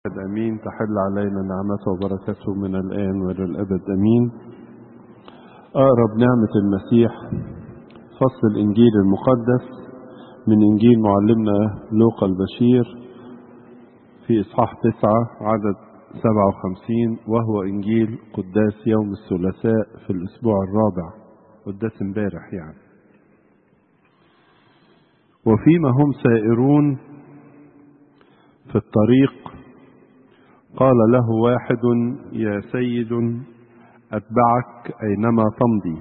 امين تحل علينا نعمته وبركته من الان والى الابد امين اقرب نعمه المسيح فصل الانجيل المقدس من انجيل معلمنا لوقا البشير في اصحاح تسعة عدد سبعة وخمسين وهو انجيل قداس يوم الثلاثاء في الاسبوع الرابع قداس امبارح يعني وفيما هم سائرون في الطريق قال له واحد يا سيد اتبعك اينما تمضي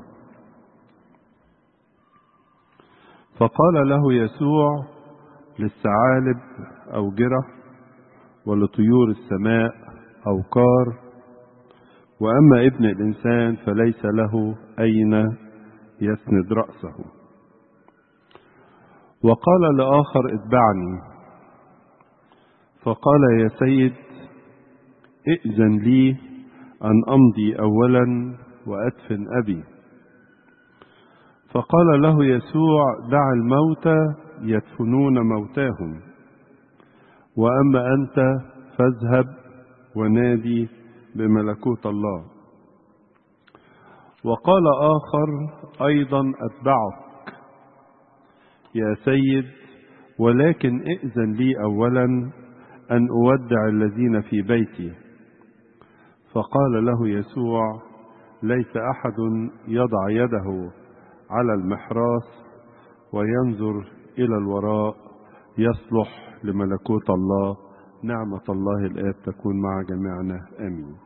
فقال له يسوع للثعالب اوجره ولطيور السماء اوقار واما ابن الانسان فليس له اين يسند راسه وقال لاخر اتبعني فقال يا سيد ائذن لي ان امضي اولا وادفن ابي فقال له يسوع دع الموتى يدفنون موتاهم واما انت فاذهب ونادي بملكوت الله وقال اخر ايضا اتبعك يا سيد ولكن ائذن لي اولا ان اودع الذين في بيتي فقال له يسوع ليس احد يضع يده على المحراس وينظر الى الوراء يصلح لملكوت الله نعمه الله الاب تكون مع جميعنا امين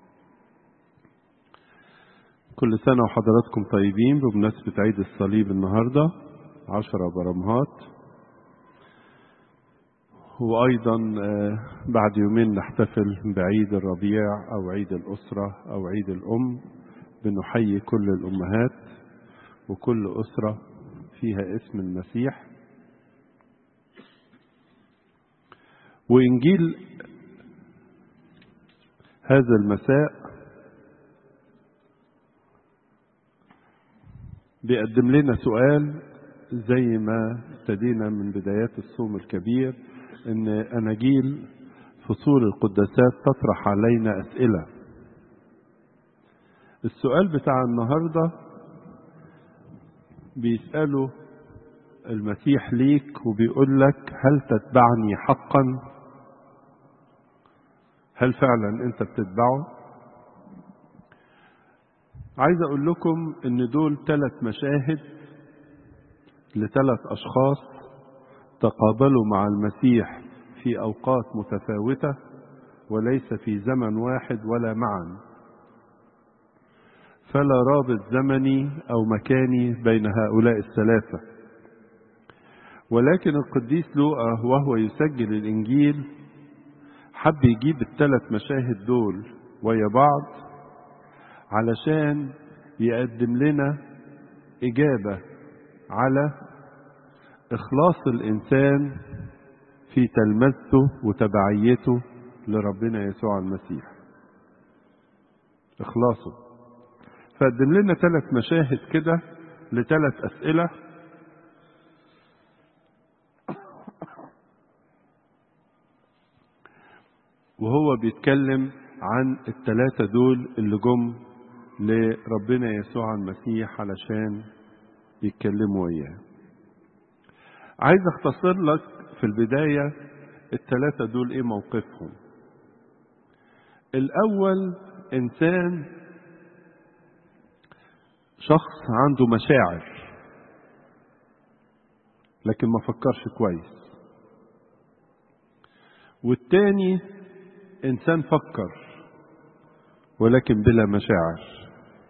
كل سنه وحضراتكم طيبين بمناسبه عيد الصليب النهارده عشرة برمهات وأيضا بعد يومين نحتفل بعيد الربيع أو عيد الأسرة أو عيد الأم بنحيي كل الأمهات وكل أسرة فيها اسم المسيح وإنجيل هذا المساء بيقدم لنا سؤال زي ما ابتدينا من بدايات الصوم الكبير ان اناجيل فصول القداسات تطرح علينا اسئله السؤال بتاع النهارده بيساله المسيح ليك وبيقول لك هل تتبعني حقا هل فعلا انت بتتبعه عايز اقول لكم ان دول ثلاث مشاهد لثلاث اشخاص تقابلوا مع المسيح في اوقات متفاوته وليس في زمن واحد ولا معا فلا رابط زمني او مكاني بين هؤلاء الثلاثه ولكن القديس لوقا وهو يسجل الانجيل حب يجيب الثلاث مشاهد دول ويا بعض علشان يقدم لنا اجابه على اخلاص الانسان في تلمذته وتبعيته لربنا يسوع المسيح اخلاصه فقدم لنا ثلاث مشاهد كده لثلاث اسئله وهو بيتكلم عن الثلاثه دول اللي جم لربنا يسوع المسيح علشان يتكلموا وياه عايز اختصر لك في البداية الثلاثة دول ايه موقفهم الاول انسان شخص عنده مشاعر لكن ما فكرش كويس والتاني انسان فكر ولكن بلا مشاعر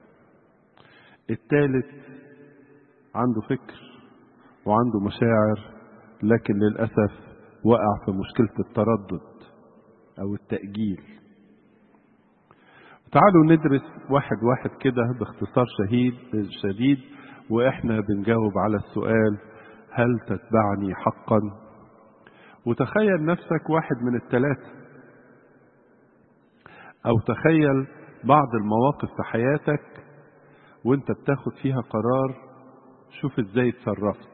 التالت عنده فكر وعنده مشاعر لكن للأسف وقع في مشكلة التردد أو التأجيل تعالوا ندرس واحد واحد كده باختصار شهيد شديد وإحنا بنجاوب على السؤال هل تتبعني حقا وتخيل نفسك واحد من الثلاثة أو تخيل بعض المواقف في حياتك وانت بتاخد فيها قرار شوف ازاي اتصرفت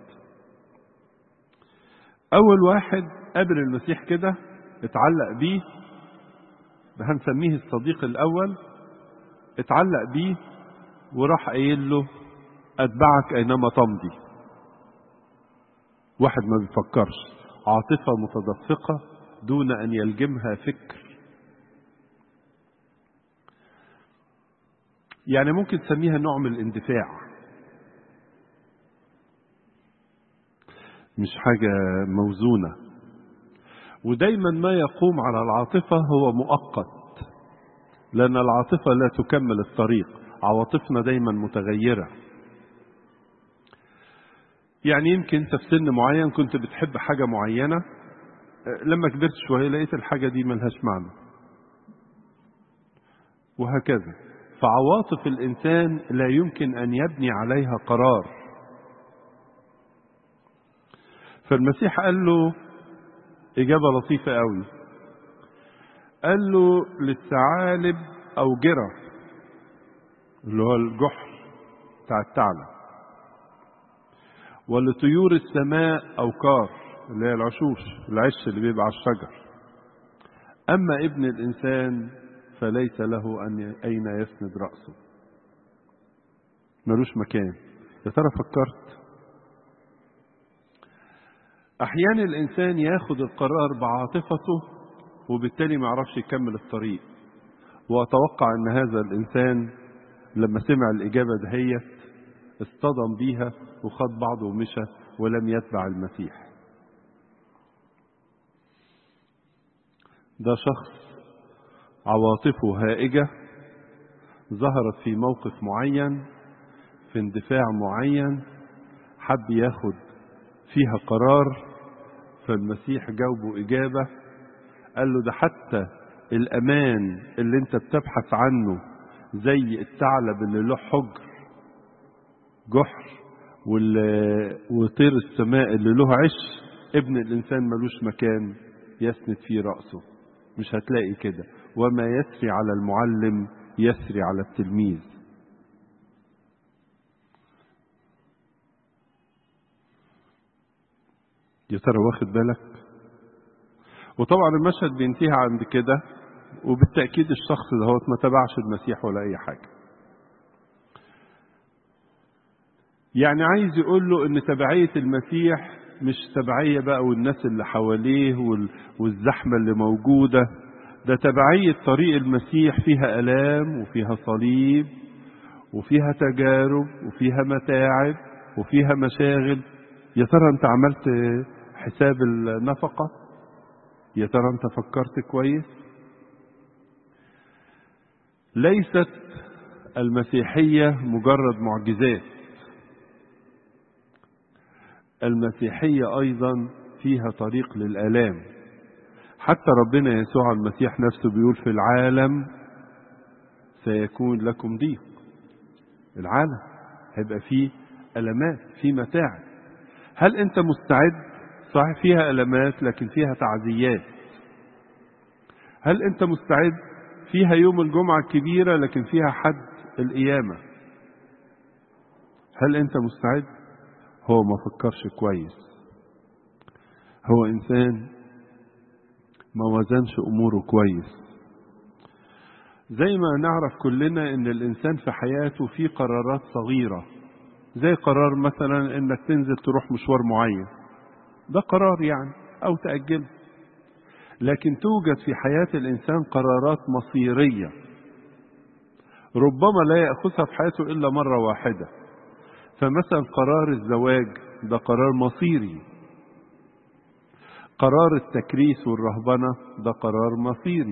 اول واحد قابل المسيح كده اتعلق بيه هنسميه الصديق الأول اتعلق بيه وراح قايل له أتبعك أينما تمضي واحد ما بيفكرش عاطفة متدفقة دون أن يلجمها فكر يعني ممكن تسميها نوع من الاندفاع مش حاجة موزونة ودايما ما يقوم على العاطفة هو مؤقت لأن العاطفة لا تكمل الطريق عواطفنا دايما متغيرة يعني يمكن انت في سن معين كنت بتحب حاجة معينة لما كبرت شوية لقيت الحاجة دي ملهاش معنى وهكذا فعواطف الإنسان لا يمكن أن يبني عليها قرار فالمسيح قال له إجابة لطيفة قوي قال له للثعالب أوجرة اللي هو الجحر بتاع الثعلب ولطيور السماء أوكار اللي هي العشوش العش اللي بيبقى على الشجر أما ابن الإنسان فليس له أن أين يسند رأسه ملوش مكان يا ترى فكرت أحيانا الإنسان ياخد القرار بعاطفته وبالتالي ما يعرفش يكمل الطريق وأتوقع أن هذا الإنسان لما سمع الإجابة دهيت اصطدم بيها وخد بعضه ومشى ولم يتبع المسيح ده شخص عواطفه هائجة ظهرت في موقف معين في اندفاع معين حب ياخد فيها قرار فالمسيح جاوبه إجابة قال له ده حتى الأمان اللي انت بتبحث عنه زي الثعلب اللي له حجر جحر وطير السماء اللي له عش ابن الإنسان ملوش مكان يسند فيه رأسه مش هتلاقي كده وما يسري على المعلم يسري على التلميذ يا ترى واخد بالك وطبعا المشهد بينتهي عند كده وبالتأكيد الشخص دهوت ما تبعش المسيح ولا أي حاجة يعني عايز يقول له ان تبعية المسيح مش تبعية بقى والناس اللي حواليه والزحمة اللي موجودة ده تبعية طريق المسيح فيها ألام وفيها صليب وفيها تجارب وفيها متاعب وفيها مشاغل يا ترى انت عملت حساب النفقة يا ترى انت فكرت كويس ليست المسيحية مجرد معجزات المسيحية أيضا فيها طريق للآلام حتى ربنا يسوع المسيح نفسه بيقول في العالم سيكون لكم ضيق العالم هيبقى فيه ألمات فيه متاعب هل أنت مستعد صحيح فيها ألمات لكن فيها تعزيات هل أنت مستعد فيها يوم الجمعة الكبيرة لكن فيها حد القيامة هل أنت مستعد هو ما فكرش كويس هو إنسان ما وزنش أموره كويس زي ما نعرف كلنا ان الانسان في حياته في قرارات صغيرة زي قرار مثلا انك تنزل تروح مشوار معين ده قرار يعني او تأجله لكن توجد في حياة الانسان قرارات مصيرية ربما لا يأخذها في حياته الا مرة واحدة فمثلا قرار الزواج ده قرار مصيري قرار التكريس والرهبنة ده قرار مصيري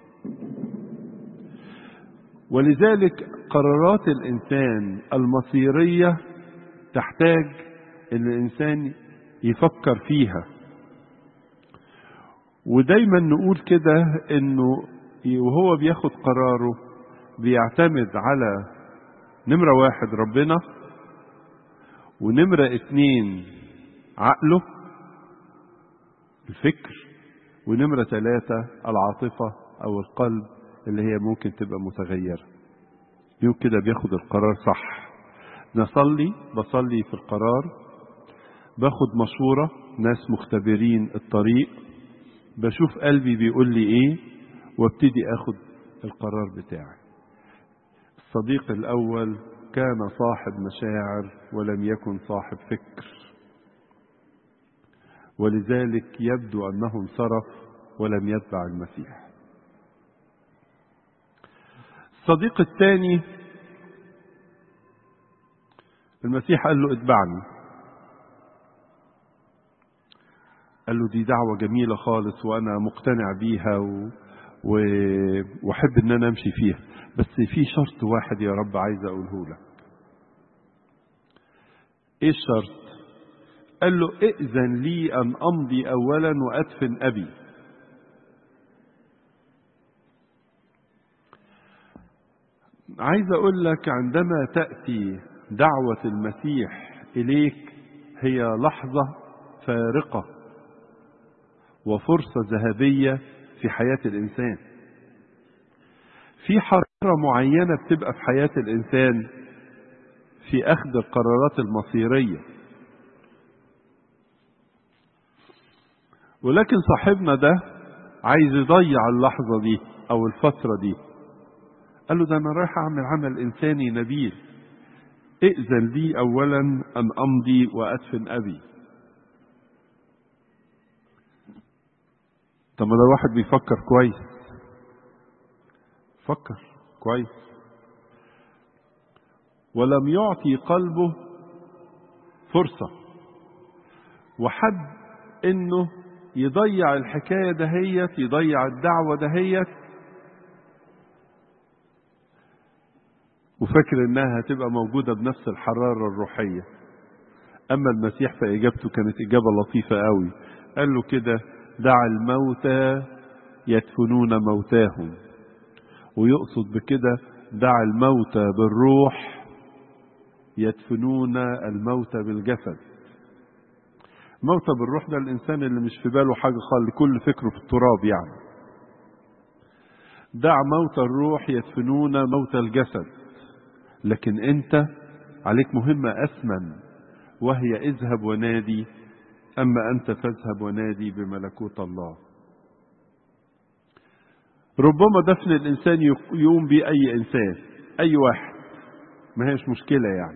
ولذلك قرارات الإنسان المصيرية تحتاج أن الإنسان يفكر فيها ودايما نقول كده أنه وهو بياخد قراره بيعتمد على نمرة واحد ربنا ونمرة اتنين عقله الفكر ونمرة ثلاثة العاطفة أو القلب اللي هي ممكن تبقى متغيرة يوم كده بياخد القرار صح نصلي بصلي في القرار باخد مشورة ناس مختبرين الطريق بشوف قلبي بيقول لي ايه وابتدي اخد القرار بتاعي الصديق الاول كان صاحب مشاعر ولم يكن صاحب فكر ولذلك يبدو انه انصرف ولم يتبع المسيح الصديق الثاني المسيح قال له اتبعني قال له دي دعوة جميلة خالص وأنا مقتنع بيها و... و... وأحب إن أنا أمشي فيها بس في شرط واحد يا رب عايز أقوله لك إيه الشرط؟ قال له ائذن لي أن أمضي أولا وأدفن أبي عايز أقول لك عندما تأتي دعوة المسيح إليك هي لحظة فارقة وفرصة ذهبية في حياة الإنسان في حرارة معينة بتبقى في حياة الإنسان في أخذ القرارات المصيرية ولكن صاحبنا ده عايز يضيع اللحظة دي أو الفترة دي قال له ده أنا رايح أعمل عمل إنساني نبيل ائذن لي أولا أن أمضي وأدفن أبي طب ما ده واحد بيفكر كويس فكر كويس ولم يعطي قلبه فرصة وحد انه يضيع الحكاية دهيت يضيع الدعوة دهيت وفكر انها هتبقى موجودة بنفس الحرارة الروحية اما المسيح فاجابته كانت اجابة لطيفة قوي قال له كده دع الموتى يدفنون موتاهم ويقصد بكده دع الموتى بالروح يدفنون الموتى بالجسد موتى بالروح ده الانسان اللي مش في باله حاجه خالص كل فكره في التراب يعني دع موتى الروح يدفنون موتى الجسد لكن انت عليك مهمه اثمن وهي اذهب ونادي اما انت فاذهب ونادي بملكوت الله ربما دفن الانسان يقوم به اي انسان اي واحد ما هيش مشكله يعني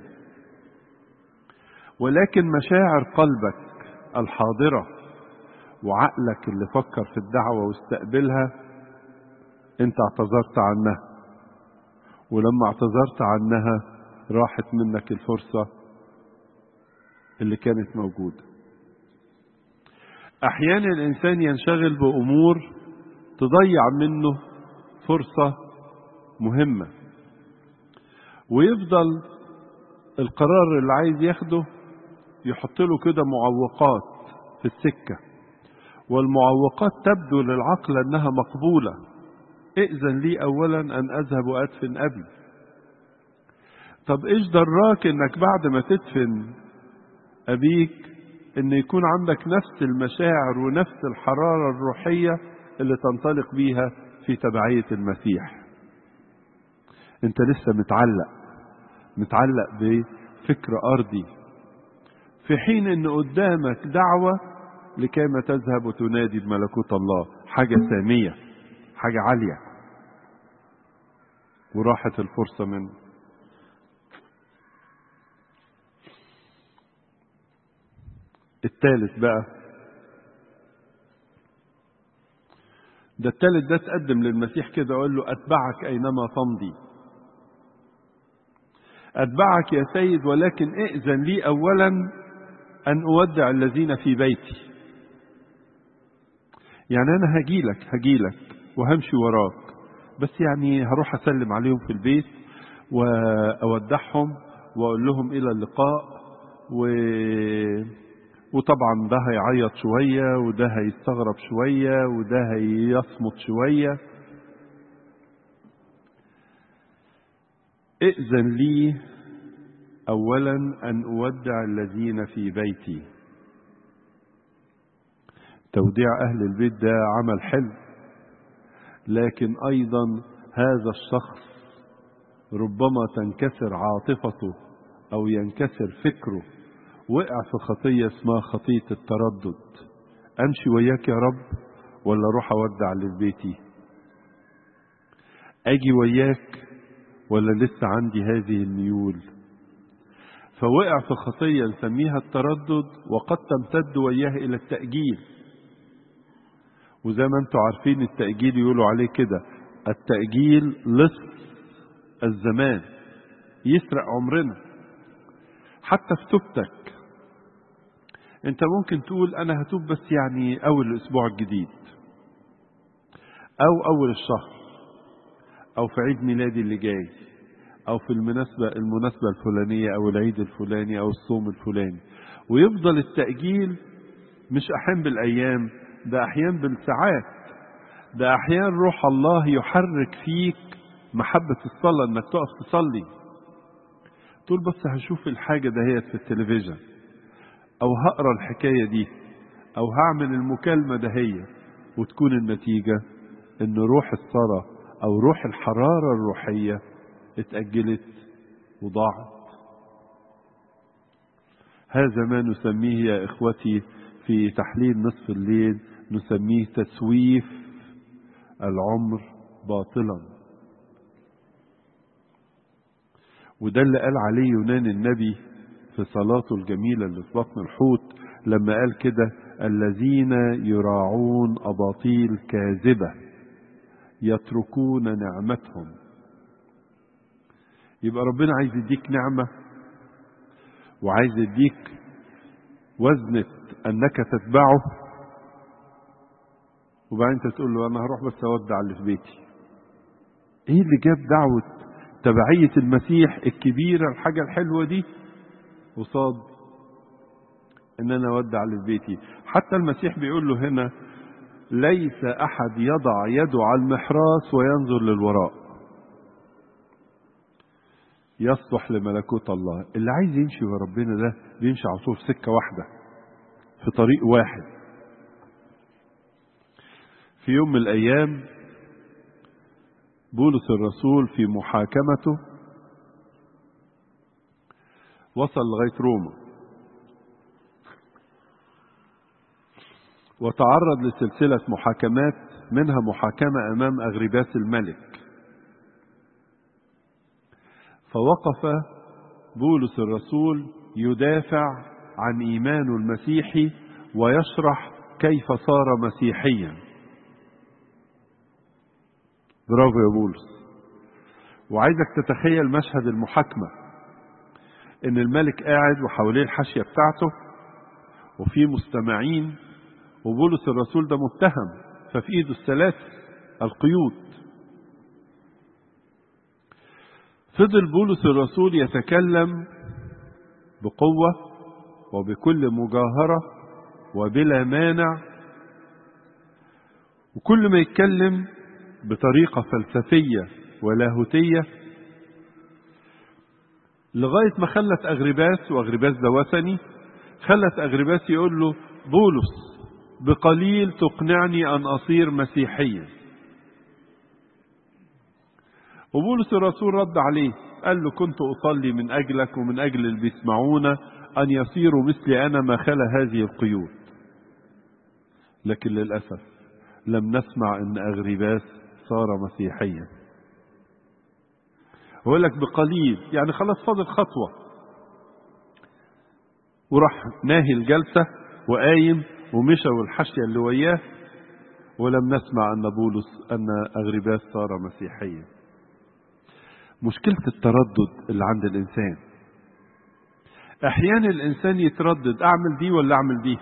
ولكن مشاعر قلبك الحاضره وعقلك اللي فكر في الدعوه واستقبلها انت اعتذرت عنها ولما اعتذرت عنها راحت منك الفرصه اللي كانت موجوده احيانا الانسان ينشغل بامور تضيع منه فرصه مهمه ويفضل القرار اللي عايز ياخده يحط له كده معوقات في السكه والمعوقات تبدو للعقل انها مقبوله ائذن لي اولا ان اذهب وادفن ابي طب ايش دراك انك بعد ما تدفن ابيك ان يكون عندك نفس المشاعر ونفس الحرارة الروحية اللي تنطلق بيها في تبعية المسيح انت لسه متعلق متعلق بفكر ارضي في حين ان قدامك دعوة لكيما تذهب وتنادي بملكوت الله حاجة سامية حاجة عالية وراحت الفرصة منه الثالث بقى ده الثالث ده تقدم للمسيح كده وقال له أتبعك أينما تمضي أتبعك يا سيد ولكن ائذن لي أولا أن أودع الذين في بيتي يعني أنا هجيلك هجيلك وهمشي وراك بس يعني هروح أسلم عليهم في البيت وأودعهم وأقول لهم إلى اللقاء و وطبعا ده هيعيط شوية وده هيستغرب شوية وده هيصمت شوية ائذن لي أولا أن أودع الذين في بيتي توديع أهل البيت ده عمل حلو لكن أيضا هذا الشخص ربما تنكسر عاطفته أو ينكسر فكره وقع في خطية اسمها خطية التردد أمشي وياك يا رب ولا أروح أودع لبيتي اجي وياك ولا لسه عندي هذه الميول فوقع في خطية نسميها التردد وقد تمتد وياه إلى التأجيل وزي ما انتم عارفين التأجيل يقولوا عليه كده التأجيل لص الزمان يسرق عمرنا حتى في توبتك انت ممكن تقول انا هتوب بس يعني اول الاسبوع الجديد او اول الشهر او في عيد ميلادي اللي جاي او في المناسبة المناسبة الفلانية او العيد الفلاني او الصوم الفلاني ويفضل التأجيل مش احيان بالايام ده احيان بالساعات ده احيان روح الله يحرك فيك محبة الصلاة انك تقف تصلي تقول بس هشوف الحاجة دهيت في التلفزيون او هقرا الحكاية دي او هعمل المكالمة دهية وتكون النتيجة ان روح الصلاة او روح الحرارة الروحية اتأجلت وضاعت هذا ما نسميه يا إخوتي في تحليل نصف الليل نسميه تسويف العمر باطلا وده اللي قال عليه يونان النبي في صلاته الجميلة اللي في بطن الحوت لما قال كده الذين يراعون أباطيل كاذبة يتركون نعمتهم يبقى ربنا عايز يديك نعمة وعايز يديك وزنة أنك تتبعه وبعدين انت تقول له أنا هروح بس أودع اللي في بيتي إيه اللي جاب دعوة تبعية المسيح الكبيرة الحاجة الحلوة دي قصاد إن أنا أودع اللي في بيتي حتى المسيح بيقول له هنا ليس أحد يضع يده على المحراس وينظر للوراء يصلح لملكوت الله اللي عايز يمشي ورا ربنا ده بيمشي على طول في سكة واحدة في طريق واحد في يوم من الأيام بولس الرسول في محاكمته وصل لغاية روما وتعرض لسلسلة محاكمات منها محاكمة أمام أغرباس الملك فوقف بولس الرسول يدافع عن إيمانه المسيحي ويشرح كيف صار مسيحيا برافو يا بولس وعايزك تتخيل مشهد المحاكمة ان الملك قاعد وحواليه الحاشية بتاعته وفي مستمعين وبولس الرسول ده متهم ففي ايده السلاسل القيود فضل بولس الرسول يتكلم بقوة وبكل مجاهرة وبلا مانع وكل ما يتكلم بطريقة فلسفية ولاهوتية لغاية ما خلت أغرباس وأغرباس ده وثني خلت أغرباس يقول له بولس بقليل تقنعني أن أصير مسيحيا وبولس الرسول رد عليه قال له كنت أصلي من أجلك ومن أجل اللي بيسمعونا أن يصيروا مثلي أنا ما خلا هذه القيود لكن للأسف لم نسمع أن أغرباس صار مسيحيا ويقول لك بقليل يعني خلاص فاضل خطوة وراح ناهي الجلسة وقايم ومشى والحشية اللي وياه ولم نسمع أن بولس أن أغرباس صار مسيحيا مشكلة التردد اللي عند الإنسان أحيانا الإنسان يتردد أعمل دي ولا أعمل دي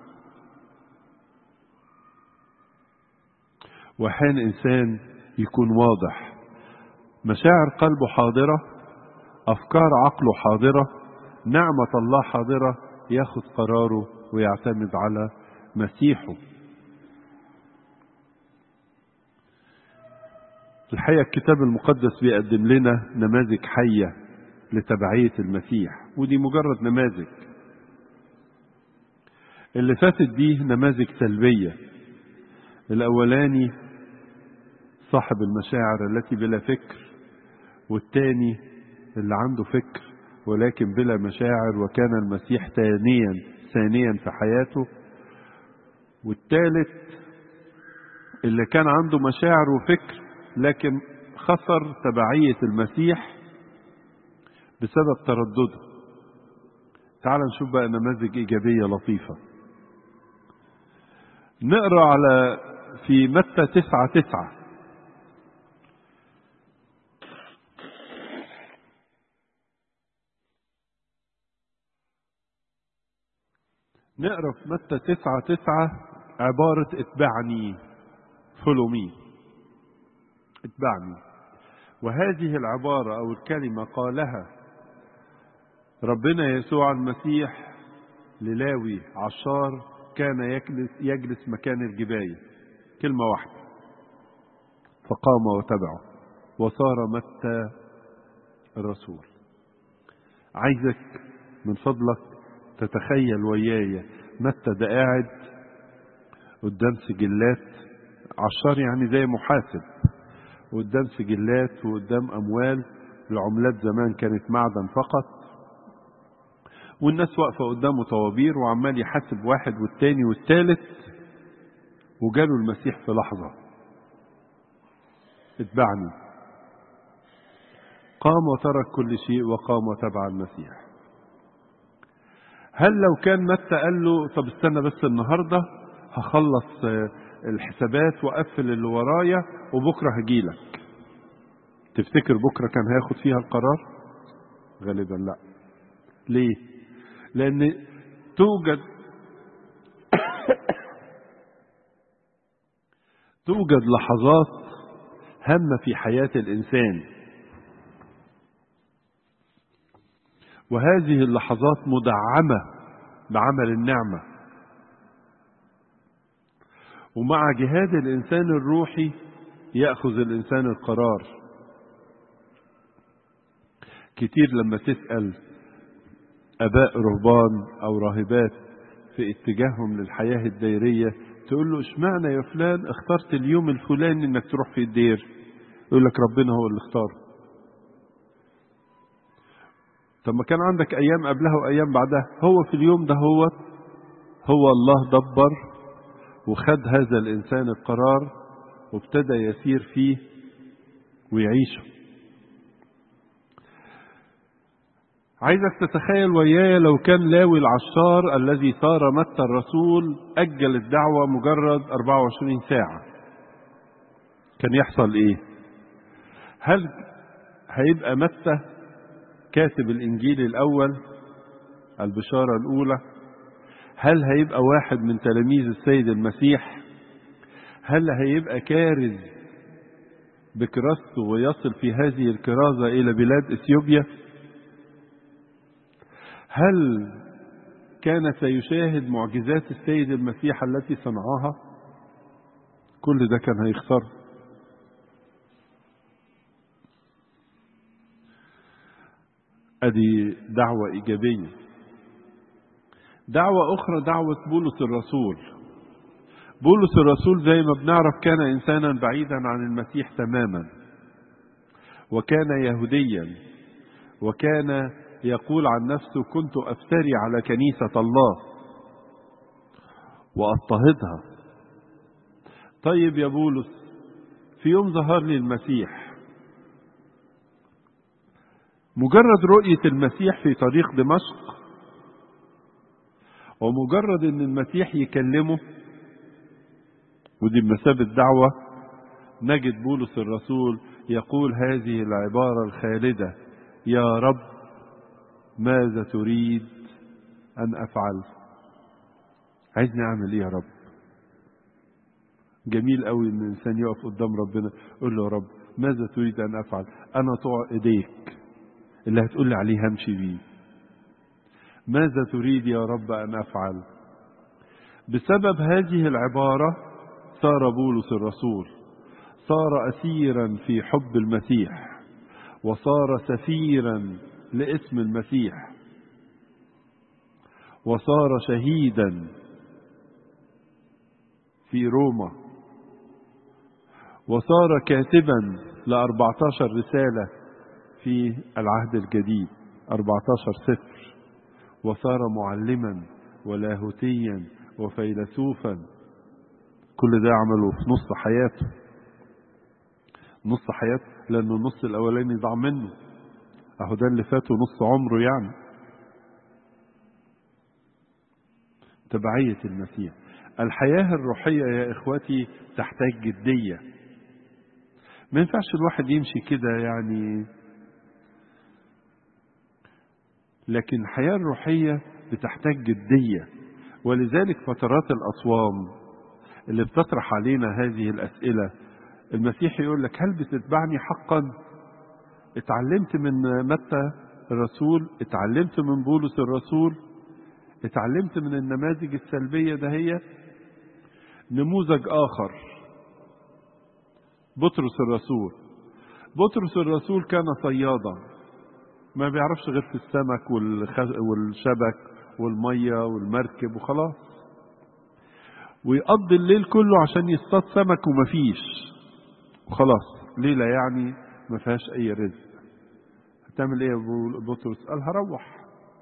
وأحيانا إنسان يكون واضح مشاعر قلبه حاضرة أفكار عقله حاضرة نعمة الله حاضرة ياخد قراره ويعتمد على مسيحه الحقيقة الكتاب المقدس بيقدم لنا نماذج حية لتبعية المسيح ودي مجرد نماذج اللي فاتت دي نماذج سلبية الأولاني صاحب المشاعر التي بلا فكر والتاني اللي عنده فكر ولكن بلا مشاعر وكان المسيح ثانيا ثانيا في حياته والثالث اللي كان عنده مشاعر وفكر لكن خسر تبعية المسيح بسبب تردده تعال نشوف بقى نماذج إيجابية لطيفة نقرأ على في متى تسعة تسعة نقرأ في متى تسعة تسعة عبارة اتبعني follow me اتبعني وهذه العبارة أو الكلمة قالها ربنا يسوع المسيح للاوي عشار كان يجلس, يجلس مكان الجباية كلمة واحدة فقام وتبعه وصار متى الرسول عايزك من فضلك تتخيل وياي متى ده قاعد قدام سجلات عشار يعني زي محاسب قدام سجلات وقدام أموال العملات زمان كانت معدن فقط والناس واقفة قدامه طوابير وعمال يحاسب واحد والتاني والتالت وجاله المسيح في لحظة اتبعني قام وترك كل شيء وقام وتبع المسيح هل لو كان متى قال له طب استنى بس النهاردة هخلص الحسابات وأقفل اللي ورايا وبكرة هجيلك تفتكر بكرة كان هياخد فيها القرار غالبا لا ليه لأن توجد توجد لحظات هامة في حياة الإنسان وهذه اللحظات مدعمة بعمل النعمة ومع جهاد الإنسان الروحي يأخذ الإنسان القرار كتير لما تسأل أباء رهبان أو راهبات في اتجاههم للحياة الديرية تقول له اشمعنى يا فلان اخترت اليوم الفلاني انك تروح في الدير يقول لك ربنا هو اللي اختاره طب ما كان عندك ايام قبلها وايام بعدها هو في اليوم ده هو هو الله دبر وخد هذا الانسان القرار وابتدى يسير فيه ويعيشه عايزك تتخيل وياي لو كان لاوي العشار الذي صار متى الرسول أجل الدعوة مجرد 24 ساعة كان يحصل إيه هل هيبقى متى كاتب الإنجيل الأول البشارة الأولى هل هيبقى واحد من تلاميذ السيد المسيح هل هيبقى كارز بكراسته ويصل في هذه الكرازة إلى بلاد إثيوبيا هل كان سيشاهد معجزات السيد المسيح التي صنعها كل ده كان هيخسر ادي دعوة ايجابية دعوة اخرى دعوة بولس الرسول بولس الرسول زي ما بنعرف كان انسانا بعيدا عن المسيح تماما وكان يهوديا وكان يقول عن نفسه كنت افتري على كنيسة الله واضطهدها طيب يا بولس في يوم ظهر لي المسيح مجرد رؤية المسيح في طريق دمشق ومجرد ان المسيح يكلمه ودي بمثابة دعوة نجد بولس الرسول يقول هذه العبارة الخالدة يا رب ماذا تريد أن أفعل عايزني أعمل إيه يا رب جميل قوي إن الإنسان يقف قدام ربنا يقول له يا رب ماذا تريد أن أفعل أنا طوع إيديك اللي هتقول لي عليه همشي بيه ماذا تريد يا رب أن أفعل بسبب هذه العبارة صار بولس الرسول صار أسيرا في حب المسيح وصار سفيرا لاسم المسيح وصار شهيدا في روما وصار كاتبا لأربعتاشر رسالة في العهد الجديد أربعتاشر سفر وصار معلما ولاهوتيا وفيلسوفا كل ده عمله في نص حياته نص حياته لأنه النص الأولاني ضاع منه أهو ده اللي فاته نص عمره يعني تبعية المسيح الحياة الروحية يا إخوتي تحتاج جدية ما ينفعش الواحد يمشي كده يعني لكن الحياة الروحية بتحتاج جدية ولذلك فترات الأصوام اللي بتطرح علينا هذه الأسئلة المسيح يقول لك هل بتتبعني حقا اتعلمت من متى الرسول اتعلمت من بولس الرسول اتعلمت من النماذج السلبية ده هي نموذج آخر بطرس الرسول بطرس الرسول كان صيادا ما بيعرفش غير في السمك والشبك والمية والمركب وخلاص ويقضي الليل كله عشان يصطاد سمك ومفيش وخلاص ليلة يعني ما فيهاش أي رزق هتعمل إيه يا بطرس؟ قال هروح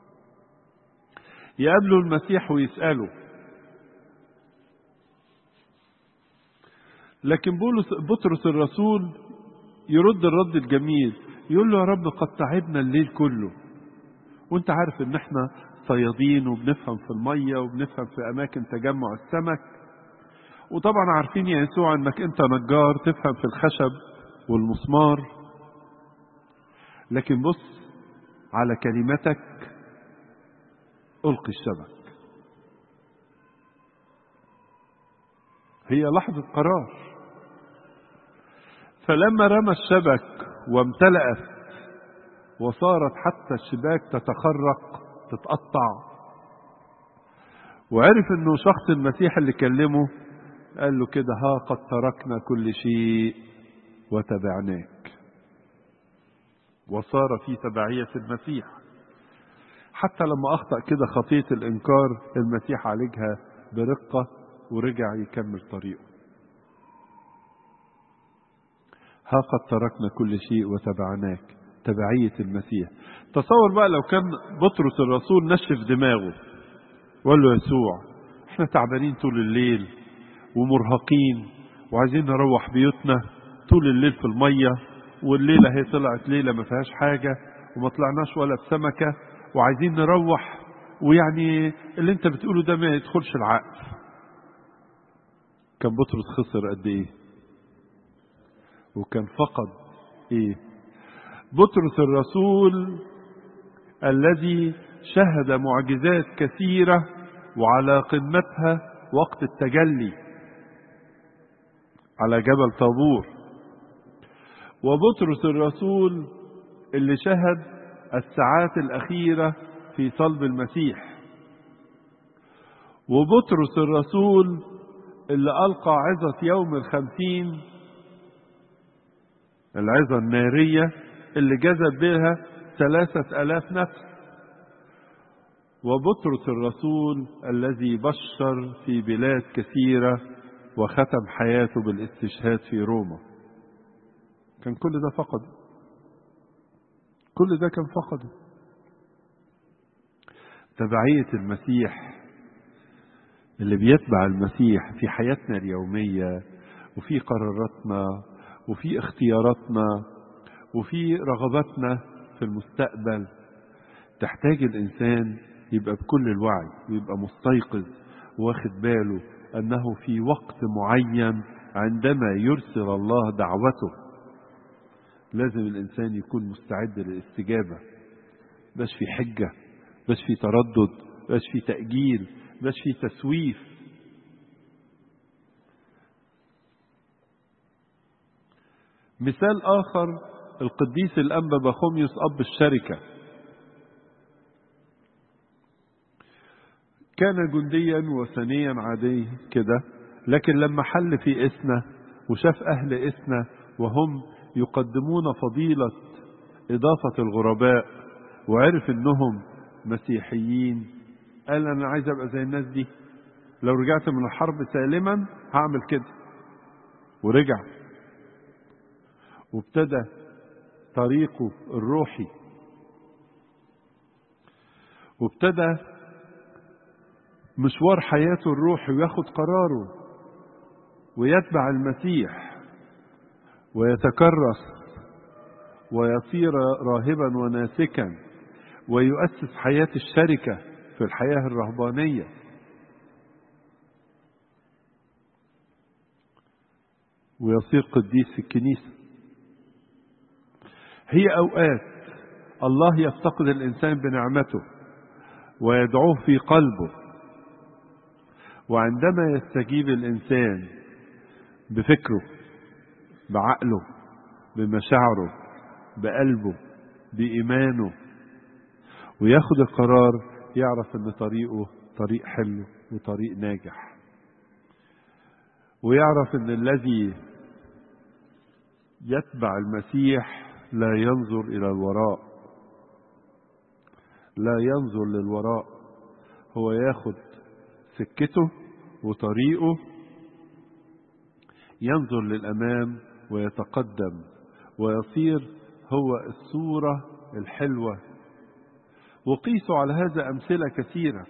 يقابله المسيح ويسأله لكن بولس بطرس الرسول يرد الرد الجميل يقول له يا رب قد تعبنا الليل كله وانت عارف ان احنا صيادين وبنفهم في المية وبنفهم في اماكن تجمع السمك وطبعا عارفين يا يسوع انك انت نجار تفهم في الخشب والمسمار لكن بص على كلمتك القي الشبك هي لحظة قرار فلما رمى الشبك وامتلأت وصارت حتى الشباك تتخرق تتقطع وعرف انه شخص المسيح اللي كلمه قال له كده ها قد تركنا كل شيء وتبعناك وصار في تبعية المسيح حتى لما أخطأ كده خطية الإنكار المسيح عالجها برقة ورجع يكمل طريقه ها قد تركنا كل شيء وتبعناك تبعية المسيح تصور بقى لو كان بطرس الرسول نشف دماغه وقال له يسوع احنا تعبانين طول الليل ومرهقين وعايزين نروح بيوتنا طول الليل في المية والليلة هي طلعت ليلة ما فيهاش حاجة وما طلعناش ولا بسمكة وعايزين نروح ويعني اللي انت بتقوله ده ما يدخلش العقل كان بطرس خسر قد ايه وكان فقد ايه بطرس الرسول الذي شهد معجزات كثيرة وعلى قمتها وقت التجلي على جبل طابور وبطرس الرسول اللي شهد الساعات الأخيرة في صلب المسيح وبطرس الرسول اللي ألقى عظة يوم الخمسين العظة النارية اللي جذب بها ثلاثة ألاف نفس وبطرس الرسول الذي بشر في بلاد كثيرة وختم حياته بالاستشهاد في روما كان كل ده فقده كل ده كان فقده تبعية المسيح اللي بيتبع المسيح في حياتنا اليومية وفي قراراتنا وفي اختياراتنا وفي رغباتنا في المستقبل تحتاج الإنسان يبقى بكل الوعي ويبقى مستيقظ واخد باله أنه في وقت معين عندما يرسل الله دعوته لازم الإنسان يكون مستعد للاستجابة باش في حجة باش في تردد باش في تأجيل باش في تسويف مثال آخر القديس الأنبا بخوميوس أب الشركة كان جنديا وثنيا عادي كده لكن لما حل في إسنا وشاف أهل إسنا وهم يقدمون فضيلة إضافة الغرباء وعرف إنهم مسيحيين قال أنا عايز أبقى زي الناس دي لو رجعت من الحرب سالما هعمل كده ورجع وابتدى طريقه الروحي وابتدى مشوار حياته الروحي وياخد قراره ويتبع المسيح ويتكرس ويصير راهبا وناسكا ويؤسس حياة الشركة في الحياة الرهبانية ويصير قديس في الكنيسة هي أوقات الله يفتقد الإنسان بنعمته ويدعوه في قلبه وعندما يستجيب الإنسان بفكره بعقله بمشاعره بقلبه بإيمانه وياخد القرار يعرف ان طريقه طريق حلو وطريق ناجح ويعرف ان الذي يتبع المسيح لا ينظر الى الوراء لا ينظر للوراء هو ياخد سكته وطريقه ينظر للامام ويتقدم ويصير هو الصوره الحلوه وقيسوا على هذا امثله كثيره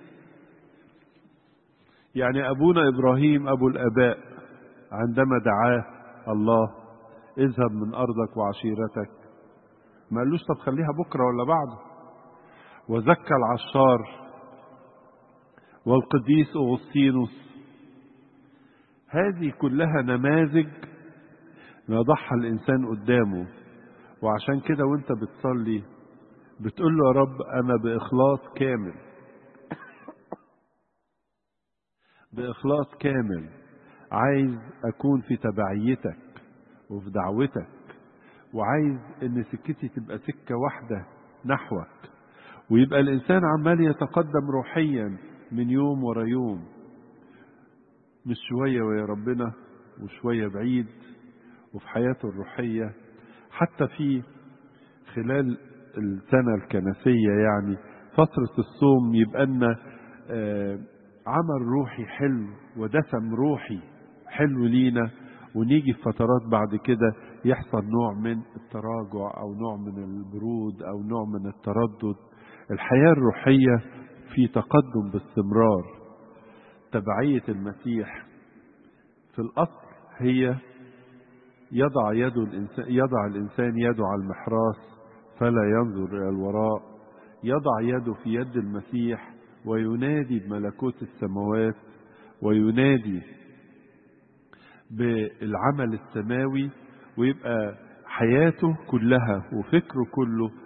يعني ابونا ابراهيم ابو الاباء عندما دعاه الله اذهب من ارضك وعشيرتك ما قالوش طب خليها بكره ولا بعده وزكى العشار والقديس اغسطينوس هذه كلها نماذج يضعها الانسان قدامه وعشان كده وانت بتصلي بتقول له يا رب انا باخلاص كامل باخلاص كامل عايز اكون في تبعيتك وفي دعوتك وعايز ان سكتي تبقى سكه واحده نحوك ويبقى الانسان عمال يتقدم روحيا من يوم ورا يوم مش شويه ويا ربنا وشويه بعيد وفي حياته الروحيه حتى في خلال السنة الكنسية يعني فترة الصوم يبقى لنا عمل روحي حلو ودسم روحي حلو لينا ونيجي في فترات بعد كده يحصل نوع من التراجع أو نوع من البرود أو نوع من التردد الحياة الروحية في تقدم باستمرار تبعية المسيح في الأصل هي يضع يده الإنسان يضع الإنسان يده على المحراث فلا ينظر الى الوراء يضع يده في يد المسيح وينادي بملكوت السماوات وينادي بالعمل السماوي ويبقى حياته كلها وفكره كله